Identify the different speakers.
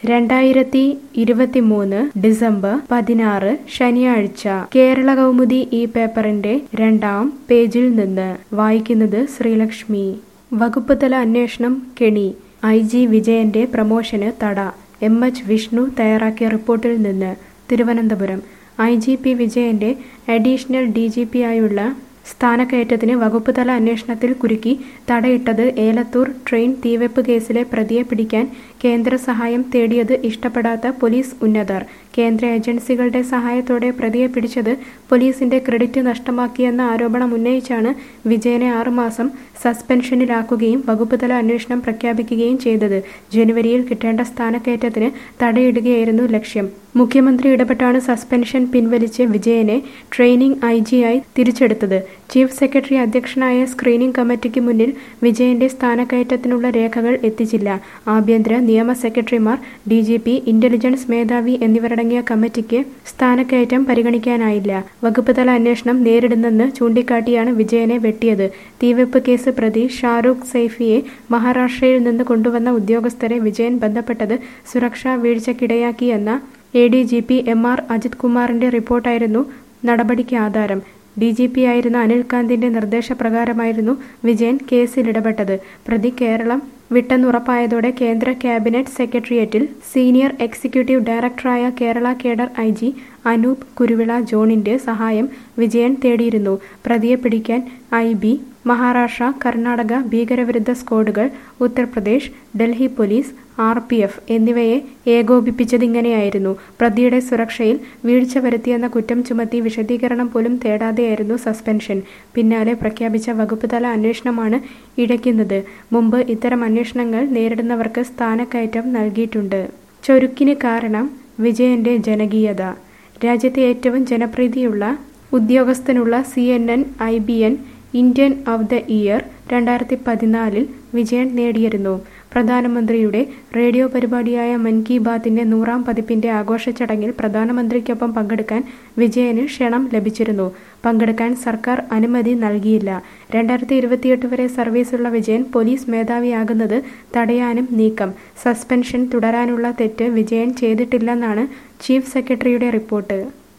Speaker 1: രണ്ടായിരത്തി ഇരുപത്തിമൂന്ന് ഡിസംബർ പതിനാറ് ശനിയാഴ്ച കേരള കൗമുദി ഈ പേപ്പറിന്റെ രണ്ടാം പേജിൽ നിന്ന് വായിക്കുന്നത് ശ്രീലക്ഷ്മി വകുപ്പ് തല അന്വേഷണം കെണി ഐ ജി വിജയന്റെ പ്രമോഷന് തട എം എച്ച് വിഷ്ണു തയ്യാറാക്കിയ റിപ്പോർട്ടിൽ നിന്ന് തിരുവനന്തപുരം ഐ ജി പി വിജയന്റെ അഡീഷണൽ ഡി ജി പി ആയുള്ള സ്ഥാനക്കയറ്റത്തിന് വകുപ്പ് തല അന്വേഷണത്തിൽ കുരുക്കി തടയിട്ടത് ഏലത്തൂർ ട്രെയിൻ തീവെപ്പ് കേസിലെ പ്രതിയെ പിടിക്കാൻ കേന്ദ്ര സഹായം തേടിയത് ഇഷ്ടപ്പെടാത്ത പോലീസ് ഉന്നതർ കേന്ദ്ര ഏജൻസികളുടെ സഹായത്തോടെ പ്രതിയെ പിടിച്ചത് പോലീസിന്റെ ക്രെഡിറ്റ് നഷ്ടമാക്കിയെന്ന ആരോപണം ഉന്നയിച്ചാണ് വിജയനെ ആറുമാസം സസ്പെൻഷനിലാക്കുകയും വകുപ്പ് തല അന്വേഷണം പ്രഖ്യാപിക്കുകയും ചെയ്തത് ജനുവരിയിൽ കിട്ടേണ്ട സ്ഥാനക്കയറ്റത്തിന് തടയിടുകയായിരുന്നു ലക്ഷ്യം മുഖ്യമന്ത്രി ഇടപെട്ടാണ് സസ്പെൻഷൻ പിൻവലിച്ച് വിജയനെ ട്രെയിനിംഗ് ഐ ജിയായി തിരിച്ചെടുത്തത് ചീഫ് സെക്രട്ടറി അധ്യക്ഷനായ സ്ക്രീനിംഗ് കമ്മിറ്റിക്ക് മുന്നിൽ വിജയന്റെ സ്ഥാനക്കയറ്റത്തിനുള്ള രേഖകൾ എത്തിച്ചില്ല ആഭ്യന്തര നിയമ സെക്രട്ടറിമാർ ഡി ജി പി ഇന്റലിജൻസ് മേധാവി എന്നിവരടങ്ങിയ കമ്മിറ്റിക്ക് സ്ഥാനക്കയറ്റം പരിഗണിക്കാനായില്ല വകുപ്പ് തല അന്വേഷണം നേരിടുന്നെന്ന് ചൂണ്ടിക്കാട്ടിയാണ് വിജയനെ വെട്ടിയത് തീവെപ്പ് കേസ് പ്രതി ഷാറൂഖ് സൈഫിയെ മഹാരാഷ്ട്രയിൽ നിന്ന് കൊണ്ടുവന്ന ഉദ്യോഗസ്ഥരെ വിജയൻ ബന്ധപ്പെട്ടത് സുരക്ഷാ വീഴ്ചയ്ക്കിടയാക്കിയെന്ന A D G P M R Ajith കുമാറിന്റെ റിപ്പോർട്ടായിരുന്നു നടപടിക്ക് ആധാരം ഡി ജി പി ആയിരുന്ന അനിൽകാന്തിന്റെ നിർദ്ദേശപ്രകാരമായിരുന്നു വിജയൻ കേസിൽ ഇടപെട്ടത് പ്രതി കേരളം വിട്ടെന്നുറപ്പായതോടെ കേന്ദ്ര ക്യാബിനറ്റ് സെക്രട്ടേറിയറ്റിൽ സീനിയർ എക്സിക്യൂട്ടീവ് ഡയറക്ടറായ Kerala cadre I G Anoop Kuruvila ജോണിന്റെ സഹായം വിജയൻ തേടിയിരുന്നു പ്രതിയെ പിടിക്കാൻ ഐ ബി മഹാരാഷ്ട്ര കർണാടക ഭീകരവിരുദ്ധ സ്ക്വാഡുകൾ Uttar Pradesh Delhi police R P F എന്നിവയെ ഏകോപിപ്പിച്ചതിങ്ങനെയായിരുന്നു പ്രതിയുടെ സുരക്ഷയിൽ വീഴ്ച വരുത്തിയെന്ന കുറ്റം ചുമത്തി വിശദീകരണം പോലും തേടാതെയായിരുന്നു സസ്പെൻഷൻ പിന്നാലെ പ്രഖ്യാപിച്ച വകുപ്പ് തല അന്വേഷണമാണ് ഇഴയ്ക്കുന്നത് മുമ്പ് ഇത്തരം അന്വേഷണങ്ങൾ നേരിടുന്നവർക്ക് സ്ഥാനക്കയറ്റം നൽകിയിട്ടുണ്ട് ചൊരുക്കിന് കാരണം വിജയന്റെ ജനകീയത രാജ്യത്തെ ഏറ്റവും ജനപ്രീതിയുള്ള ഉദ്യോഗസ്ഥനുള്ള C N N I B N Indian of the year രണ്ടായിരത്തി പതിനാലിൽ വിജയൻ നേടിയിരുന്നു പ്രധാനമന്ത്രിയുടെ റേഡിയോ പരിപാടിയായ മൻ കി ബാത്തിന്റെ നൂറാം പതിപ്പിന്റെ ആഘോഷ ചടങ്ങിൽ പ്രധാനമന്ത്രിക്കൊപ്പം പങ്കെടുക്കാൻ വിജയന് ക്ഷണം ലഭിച്ചിരുന്നു പങ്കെടുക്കാൻ സർക്കാർ അനുമതി നൽകിയില്ല രണ്ടായിരത്തി ഇരുപത്തിയെട്ട് വരെ സർവീസുള്ള വിജയൻ പോലീസ് മേധാവിയാകുന്നത് തടയാനും നീക്കം സസ്പെൻഷൻ തുടരാനുള്ള തെറ്റ് വിജയൻ ചെയ്തിട്ടില്ലെന്നാണ് ചീഫ് സെക്രട്ടറിയുടെ റിപ്പോർട്ട്